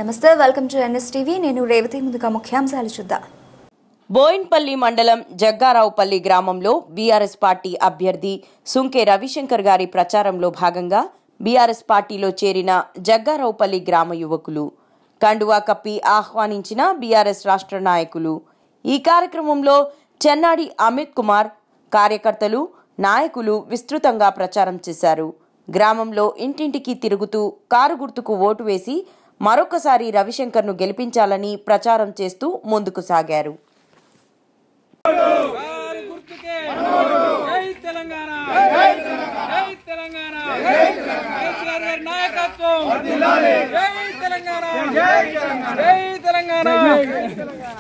నమస్తే welcome to NS TV నేను రేవతి ముందుగా ముఖ్యాంశాలు చూద్దాం బోయిన్పల్లి మండలం జగ్గారావుపల్లి గ్రామంలో బీఆర్ఎస్ పార్టీ అభ్యర్థి సుంకే రవిశంకర్ గారి ప్రచారంలో భాగంగా బీఆర్ఎస్ పార్టీలో చేరిన జగ్గారావుపల్లి గ్రామ యువకులు కండువా కప్పి ఆహ్వానించిన బీఆర్ఎస్ రాష్ట్ర నాయకులు ఈ కార్యక్రమంలో చెన్నాడి అమిత్ కుమార్ కార్యకర్తలు నాయకులు విస్తృతంగా ప్రచారం చేశారు గ్రామంలో ఇంటింటికి తిరుగుతూ కారు గుర్తుకు ఓటు వేసి మరొకసారి రవిశంకర్ను గెలిపించాలని ప్రచారం చేస్తూ ముందుకు సాగారు కారు గుర్తుకే జై తెలంగాణ జై తెలంగాణ కేసీఆర్ గారి నాయకత్వం జై తెలంగాణ జై తెలంగాణ